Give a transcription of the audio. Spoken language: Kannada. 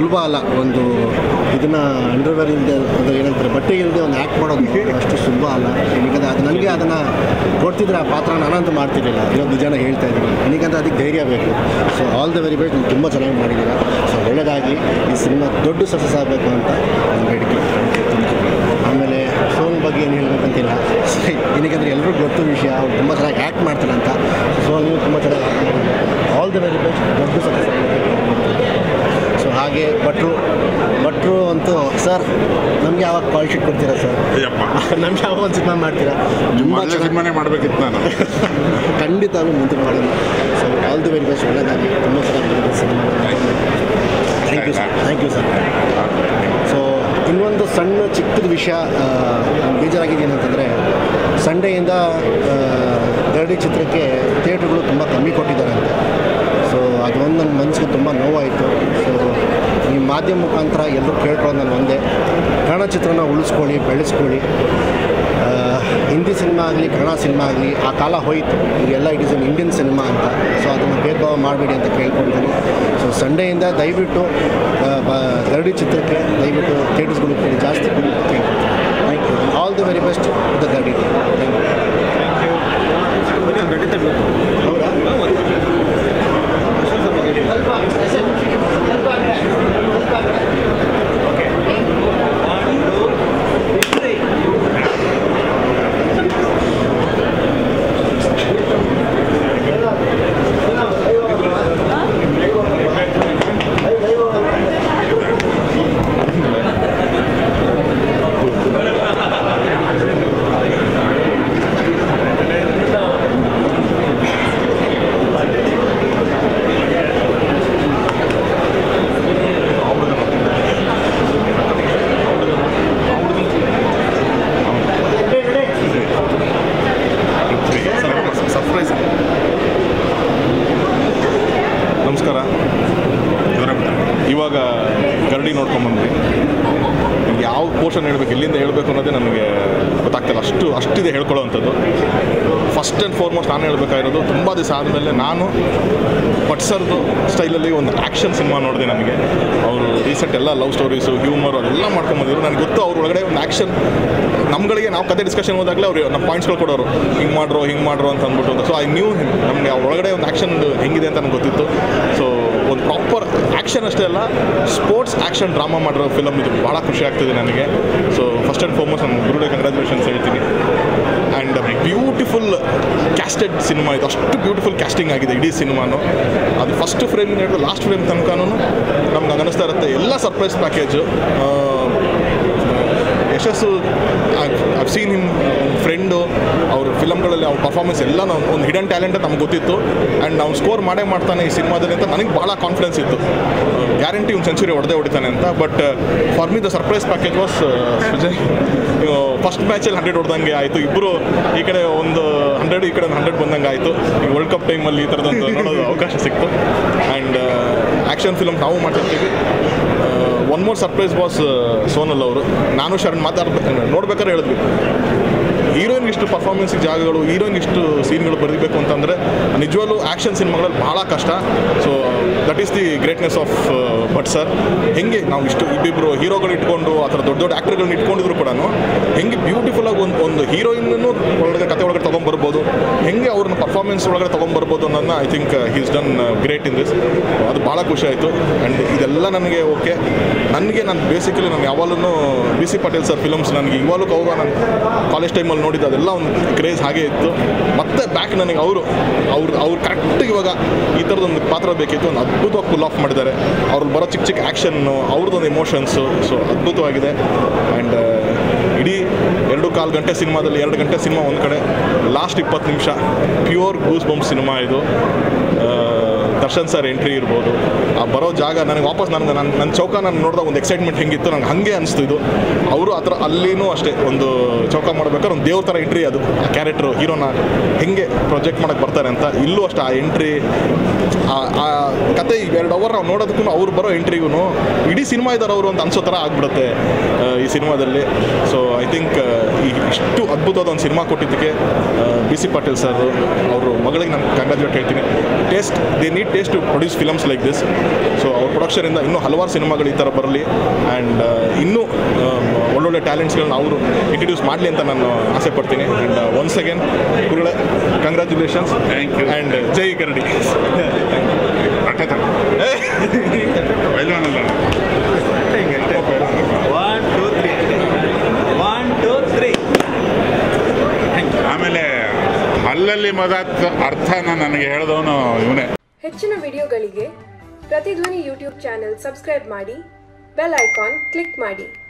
ಸುಲಭ ಅಲ್ಲ ಒಂದು ಇದನ್ನು ಅಂಡರ್ವೇರ್ ಇಲ್ಲದೆ ಅದು ಏನಂತಾರೆ ಬಟ್ಟೆ ಇಲ್ಲದೆ ಒಂದು ಆ್ಯಕ್ಟ್ ಮಾಡೋದು ಅಷ್ಟು ಸುಲಭ ಅಲ್ಲ എനിക്കത് ಅದು ನನಗೆ ಅದನ್ನು ಕೊಡ್ತಿದ್ರೆ ಆ ಪಾತ್ರ ನಾನಂತೂ ಮಾಡ್ತಿರ್ಲಿಲ್ಲ ಇವತ್ತು ನಿಜಾನ ಹೇಳ್ತಾ ಇದ್ದೀನಿ ನನಗಂತ ಅದಕ್ಕೆ ಧೈರ್ಯ ಬೇಕು so all the very best ನೀವು ತುಂಬ ಚೆನ್ನಾಗಿ ಮಾಡಿದ್ದೀರಾ ಸೊ ಒಳ್ಳೆಯದಾಗಿ ಈ ಸಿನಿಮಾ ದೊಡ್ಡ ಸಕ್ಸಸ್ ಆಗಬೇಕು ಅಂತ ನನ್ನ ಬೇಡಿಕೆ ಆಮೇಲೆ ಸೋಲ್ ಬಗ್ಗೆ ಏನು ಹೇಳ್ಬೇಕಂತಿಲ್ಲ ಸರಿ ಏನಕ್ಕೆ ಎಲ್ಲರೂ ಗೊತ್ತು ವಿಷಯ ಅವ್ರು ತುಂಬ ಚೆನ್ನಾಗಿ ಆ್ಯಕ್ಟ್ ಮಾಡ್ತಾರೆ ಅಂತ ಸೊ ನೀವು ತುಂಬ ಚೆನ್ನಾಗಿ ಆಲ್ ದಿ ವೆರಿ ಬೆಸ್ಟ್ ದೊಡ್ಡ ಸಕ್ಸಸ್ ಸೊ ಹಾಗೆ ಭಟ್ರು ಭಟ್ರು ಅಂತೂ ಸರ್ ನಮಗೆ ಯಾವಾಗ ಕಾಲ್ ಶೀಟ್ ಕೊಡ್ತೀರಾ ಸರ್ ಅಯ್ಯಪ್ಪ ನಮ್ಗೆ ಯಾವಾಗ ಒಂದು ಸಿನಿಮಾ ಮಾಡ್ತೀರಾ ತುಂಬ ಮೊದಲೇ ಚೆನ್ನಾಗಿ ಸಿನಿಮಾನೇ ಮಾಡಬೇಕಿತ್ತು ನಾನು ಖಂಡಿತವಾಗ್ಲೂ ಮುಂದೆ ಮಾಡೋಣ so all the very best ಒಳ್ಳೆಯದಾಗಿ ತುಂಬ ಚೆನ್ನಾಗಿ ಬಂದಿದೆ cinema thank you sir thank you sir so ಇನ್ನೊಂದು ಸಣ್ಣ ಚಿಕ್ಕದ ವಿಷಯ ಆ, ನನ್ಗೆ ಬೇಜಾರಾಗಿದೆ ಏನಂತಂದರೆ ಸಂಡೆಯಿಂದ ಗರಡಿ ಚಿತ್ರಕ್ಕೆ ಥಿಯೇಟ್ರುಗಳು ತುಂಬ ಕಮ್ಮಿ ಕೊಟ್ಟಿದ್ದಾರೆ ಅಂತ ಸೊ ಅದೊಂದು ನನ್ನ ಮನಸ್ಸಿಗೆ ತುಂಬ ನೋವಾಯಿತು ಸೊ ಈ ಮಾಧ್ಯಮ ಮುಖಾಂತರ ಎಲ್ಲರೂ ಕೇಳ್ಕೊಳ್ಳೋದು ನಾನು ಒಂದೇ ಕನ್ನಡ ಚಿತ್ರನ ಉಳಿಸ್ಕೊಳ್ಳಿ ಬೆಳೆಸ್ಕೊಳ್ಳಿ ಆ, ಹಿಂದಿ ಸಿನಿಮಾ ಆಗಲಿ ಕನ್ನಡ ಸಿನಿಮಾ ಆಗಲಿ ಆ ಕಾಲ ಹೋಯಿತು ಈಗೆಲ್ಲ it is an Indian cinema ಅಂತ ಸೊ ಅದನ್ನು ಭೇದ ಭಾವ ಮಾಡಬೇಡಿ ಅಂತ ಕೇಳ್ಕೊಳ್ತೀನಿ ಸೊ ಸಂಡೆಯಿಂದ ದಯವಿಟ್ಟು ಆ, ಬ- ಗರಡಿ ಚಿತ್ರಕ್ಕೆ ದಯವಿಟ್ಟು ಥಿಯೇಟರ್ಸ್ಗಳು ಕೊಡಿ ಜಾಸ್ತಿ ಕೊಡಿ ಅಂತ ಕೇಳ್ಕೊಳ್ತೀನಿ thank you all the very best the Garadi thank you ಹೌದಾ ಸರ್ಪ್ರೈಸ್ ನಮಸ್ಕಾರ ಇವಾಗ ಗರಡಿ ನೋಡ್ಕೊಂಬಂದ್ವಿ ಯಾವ ಪೋರ್ಷನ್ ಹೇಳ್ಬೇಕು ಎಲ್ಲಿಂದ ಹೇಳಬೇಕು ಅನ್ನೋದೇ ನನಗೆ ಗೊತ್ತಾಗ್ತಿಲ್ಲ ಅಷ್ಟು ಅಷ್ಟಿದೆ ಹೇಳ್ಕೊಳ್ಳೋವಂಥದ್ದು ಫಸ್ಟ್ ಆ್ಯಂಡ್ ಫಾರ್ಮೋಸ್ಟ್ ನಾನು ಹೇಳಬೇಕಾಗಿರೋದು ತುಂಬ ದಿವಸ ಆದಮೇಲೆ ನಾನು ಪಟ್ಸರ್ದು ಸ್ಟೈಲಲ್ಲಿ ಒಂದು ಆ್ಯಕ್ಷನ್ ಸಿನಿಮಾ ನೋಡಿದೆ ನನಗೆ ಅವರು ರೀಸೆಂಟ್ ಎಲ್ಲ ಲವ್ ಸ್ಟೋರೀಸು ಹ್ಯೂಮರ್ ಅದೆಲ್ಲ ಮಾಡ್ಕೊಂಬಂದಿದ್ರು ನನಗೆ ಗೊತ್ತು ಅವ್ರ ಒಳಗಡೆ ಒಂದು ಆ್ಯಕ್ಷನ್ ನಮ್ಗಳಿಗೆ ನಾವು ಕತೆ ಡಿಸ್ಕಷನ್ ಹೋದಾಗಲೇ ಅವ್ರು ನಮ್ಮ ಪಾಯಿಂಟ್ಸ್ಗಳು ಕೊಡೋರು ಹಿಂಗೆ ಮಾಡ್ರೋ ಹಿಂಗೆ ಮಾಡ್ರೋ ಅಂತ ಅಂದ್ಬಿಟ್ಟು ಸೊ ಐ ನ್ಯೂ ನಮಗೆ ಅವ್ರ ಒಳಗಡೆ ಒಂದು ಆ್ಯಕ್ಷನ್ ಹೆಂಗಿದೆ ಅಂತ ನನಗೆ ಗೊತ್ತಿತ್ತು ಸೊ ಒಂದು ಪ್ರಾಪರ್ ಆ್ಯಕ್ಷನ್ ಅಷ್ಟೇ ಅಲ್ಲ ಸ್ಪೋರ್ಟ್ಸ್ ಆ್ಯಕ್ಷನ್ ಡ್ರಾಮಾ ಮಾಡಿರೋ ಫಿಲಮ್ ಇದು ಭಾಳ ಖುಷಿ ಆಗ್ತಿದೆ ನನಗೆ ಸೊ ಫಸ್ಟ್ ಆ್ಯಂಡ್ ಫಾರ್ಮೋಸ್ಟ್ ನಾನು ಗುರುಡೆ ಕಂಗ್ರ್ಯಾಚುಲೇಷನ್ಸ್ ಹೇಳ್ತೀನಿ ಆ್ಯಂಡ್ ಬ್ಯೂಟಿಫುಲ್ ಕ್ಯಾಸ್ಟೆಡ್ ಸಿನಿಮಾ ಇದು ಅಷ್ಟು ಬ್ಯೂಟಿಫುಲ್ ಕ್ಯಾಸ್ಟಿಂಗ್ ಆಗಿದೆ ಇಡೀ ಸಿನಿಮಾನು ಅದು ಫಸ್ಟ್ ಫ್ರೇಮ್ ಹಿಡಿದು ಲಾಸ್ಟ್ ಫ್ರೇಮ್ ತನಕನೂ ನಮ್ಗೆ ಅನ್ನಿಸ್ತಾ ಇರುತ್ತೆ ಎಲ್ಲ surprise package Yashas I've seen him friend ಅವ್ರ ಫಿಲಮ್ಗಳಲ್ಲಿ ಅವ್ರ ಪರ್ಫಾರ್ಮೆನ್ಸ್ ಎಲ್ಲ ನಾವು ಒಂದು ಹಿಡನ್ ಟ್ಯಾಲೆಂಟ್ ನಮ್ಗೆ ಗೊತ್ತಿತ್ತು ಆ್ಯಂಡ್ ನಾವು ಸ್ಕೋರ್ ಮಾಡೇ ಮಾಡ್ತಾನೆ ಈ ಸಿನಿಮಾದಲ್ಲಿ ಅಂತ ನನಗೆ ಭಾಳ ಕಾನ್ಫಿಡೆನ್ಸ್ ಇತ್ತು ಗ್ಯಾರಂಟಿ ಒಂದು ಸೆಂಚುರಿ ಹೊಡೆದೇ ಹೊಡಿತಾನೆ ಅಂತ but for me the surprise package was Vijay first ಮ್ಯಾಚಲ್ಲಿ ಹಂಡ್ರೆಡ್ ಹೊಡೆದಂಗೆ ಆಯಿತು ಇಬ್ಬರು ಈ ಕಡೆ ಒಂದು ಹಂಡ್ರೆಡ್ ಈ ಕಡೆ ಒಂದು ಹಂಡ್ರೆಡ್ ಬಂದಂಗೆ ಆಯಿತು ಈಗ ವರ್ಲ್ಡ್ ಕಪ್ ಟೈಮಲ್ಲಿ ಈ ಥರದೊಂದು ನೋಡೋದು ಅವಕಾಶ ಸಿಕ್ತು ಆ್ಯಂಡ್ ಆ್ಯಕ್ಷನ್ ಫಿಲಮ್ ನಾವು ಮಾಡ್ತಿರ್ತೀವಿ one more surprise boss Sonal ಅವರು ನಾನು ಶರಣ್ ಮಾತಾಡ್ಬೇಕು ನೋಡ್ಬೇಕಾದ್ರೆ ಹೇಳಿದ್ವಿ ಹೀರೋಯಿನ್ಗೆ ಇಷ್ಟು ಪರ್ಫಾರ್ಮೆನ್ಸ್ ಜಾಗಗಳು ಹೀರೋಯಿನ್ಗೆ ಇಷ್ಟು ಸೀನ್ಗಳು ಬರೀಬೇಕು ಅಂತಂದರೆ ನಿಜವಾಗ್ಲೂ ಆ್ಯಕ್ಷನ್ ಸಿನಿಮಾಗಳಲ್ಲಿ ಭಾಳ ಕಷ್ಟ so that is the greatness of but sir ಹೆಂಗೆ ನಾವು ಇಷ್ಟು ಇಬ್ಬಿಬ್ಬರು ಹೀರೋಗಳು ಇಟ್ಕೊಂಡು ಆ ಥರ ದೊಡ್ಡ ದೊಡ್ಡ ಆ್ಯಕ್ಟರ್ಗಳನ್ನ ಇಟ್ಕೊಂಡಿದ್ರು ಕೂಡ ಹೆಂಗೆ ಬ್ಯೂಟಿಫುಲ್ಲಾಗಿ ಒಂದು ಒಂದು ಹೀರೋಯಿನ್ನೂ ಒಳಗಡೆ ಕತೆ ಒಳಗಡೆ ತೊಗೊಂಬರ್ಬೋದು ಹೆಂಗೆ ಅವ್ರನ್ನ ಪರ್ಫಾರ್ಮೆನ್ಸ್ ಒಳಗಡೆ ತೊಗೊಂಬರ್ಬೋದು ಅನ್ನೋದನ್ನ I think he's done great in this ಅದು ಭಾಳ ಖುಷಿ ಆಯಿತು ಆ್ಯಂಡ್ ಇದೆಲ್ಲ ನನಗೆ ಓಕೆ ನನಗೆ ನಾನು ಬೇಸಿಕಲಿ ನಾನು ಯಾವಾಗಲೂ B C Patil sir films ನನಗೆ ಇವಾಗಲೂ ಅವಾಗ ನಾನು ಕಾಲೇಜ್ ಟೈಮಲ್ಲಿ ನೋಡಿದ್ದು ಅದೆಲ್ಲ ಒಂದು ಕ್ರೇಜ್ ಹಾಗೆ ಇತ್ತು ಮತ್ತೆ ಬ್ಯಾಕ್ ನನಗೆ ಅವರು ಅವ್ರು ಅವ್ರು ಕರೆಕ್ಟ್ ಇವಾಗ ಈ ಥರದೊಂದು ಪಾತ್ರ ಬೇಕಿತ್ತು ಒಂದು ಅದ್ಭುತವಾಗಿ ಫುಲ್ ಆಫ್ ಮಾಡಿದ್ದಾರೆ ಅವ್ರಲ್ಲಿ ಬರೋ ಚಿಕ್ಕ ಚಿಕ್ಕ ಆ್ಯಕ್ಷನ್ನು ಅವ್ರದ್ದೊಂದು ಎಮೋಷನ್ಸು ಸೊ ಅದ್ಭುತವಾಗಿದೆ ಆ್ಯಂಡ್ ಇಡೀ ಎರಡು ಕಾಲು ಗಂಟೆ ಸಿನಿಮಾದಲ್ಲಿ ಎರಡು ಗಂಟೆ ಸಿನಿಮಾ ಒಂದು ಕಡೆ ಲಾಸ್ಟ್ ಇಪ್ಪತ್ತು ನಿಮಿಷ ಪ್ಯೂರ್ ಗೂಸ್ ಬಂಪ್ ಸಿನಿಮಾ ಇದು ಆ, ದರ್ಶನ್ ಸರ್ ಎಂಟ್ರಿ ಇರ್ಬೋದು ಆ ಬರೋ ಜಾಗ ನನಗೆ ವಾಪಸ್ ನನಗೆ ನನ್ನ ನನ್ನ ಚೌಕ ನಾನು ನೋಡಿದಾಗ ಒಂದು ಎಕ್ಸೈಟ್ಮೆಂಟ್ ಹೆಂಗಿತ್ತು ನಂಗೆ ಹಾಗೆ ಅನಿಸ್ತು ಇದು ಅವರು ಆ ಥರ ಅಲ್ಲಿನೂ ಅಷ್ಟೇ ಒಂದು ಚೌಕ ಮಾಡ್ಬೇಕಾದ್ರೆ ಒಂದು ದೇವ್ರ ಥರ ಎಂಟ್ರಿ ಅದು ಆ ಕ್ಯಾರೆಕ್ಟ್ರು ಹೀರೋನ ಹೆಂಗೆ ಪ್ರೊಜೆಕ್ಟ್ ಮಾಡೋಕ್ಕೆ ಬರ್ತಾರೆ ಅಂತ ಇಲ್ಲೂ ಅಷ್ಟೇ ಆ ಎಂಟ್ರಿ ಆ ಕತೆ ಎರಡು ಅವರ್ ನಾವು ನೋಡೋದಕ್ಕೂ ಅವ್ರು ಬರೋ ಎಂಟ್ರಿಗೂ ಇಡೀ ಸಿನಿಮಾ ಇದ್ದಾರೆ ಅವರು ಅಂತ ಅನ್ಸೋ ಥರ ಆಗ್ಬಿಡುತ್ತೆ ಆ, ಈ ಸಿನಿಮಾದಲ್ಲಿ ಸೊ ಐ ಥಿಂಕ್ ಈ ಇಷ್ಟು ಅದ್ಭುತವಾದ ಒಂದು ಸಿನಿಮಾ ಕೊಟ್ಟಿದ್ದಕ್ಕೆ ಬಿ ಸಿ ಪಾಟೀಲ್ ಸರ್ ಅವರು ಮಗಳಿಗೆ ನಾನು ಕಂಗ್ರಾಜುಲೇಟ್ ಹೇಳ್ತೀನಿ taste they need taste to produce films like this so ಅವ್ರ ಪ್ರೊಡಕ್ಷನಿಂದ ಇನ್ನೂ ಹಲವಾರು ಸಿನಿಮಾಗಳು ಈ ಥರ ಬರಲಿ ಆ್ಯಂಡ್ ಇನ್ನೂ ಆ, ಒಳ್ಳೊಳ್ಳೆ ಟ್ಯಾಲೆಂಟ್ಸ್ಗಳನ್ನ ಅವರು ಇಂಟ್ರಡ್ಯೂಸ್ ಮಾಡಲಿ ಅಂತ ನಾನು ಆಸೆ ಪಡ್ತೀನಿ ಆ್ಯಂಡ್ ಒನ್ಸ್ ಅಗೇನ್ ಕುರುಳೆ ಕಂಗ್ರ್ಯಾಚುಲೇಷನ್ಸ್ Thank you. ಆ್ಯಂಡ್ ಜೈ ಕರಡಿ ಬಟ್ಟೆ ತಗೋ. ಬೈಲ್ವಾನಲ್ಲ one two three one two three ಆಮೇಲೆ ಹಲ್ಲಲ್ಲಿ ಮದಾತ್ ಅರ್ಥನ ನನಗೆ ಹೇಳಿದವನು ಇವನೇ ಹೆಚ್ಚಿನ ವಿಡಿಯೋಗಳಿಗೆ ಪ್ರತಿಧ್ವನಿ ಯೂಟ್ಯೂಬ್ ಚಾನೆಲ್ ಸಬ್ಸ್ಕ್ರೈಬ್ ಮಾಡಿ ಬೆಲ್ ಐಕಾನ್ ಕ್ಲಿಕ್ ಮಾಡಿ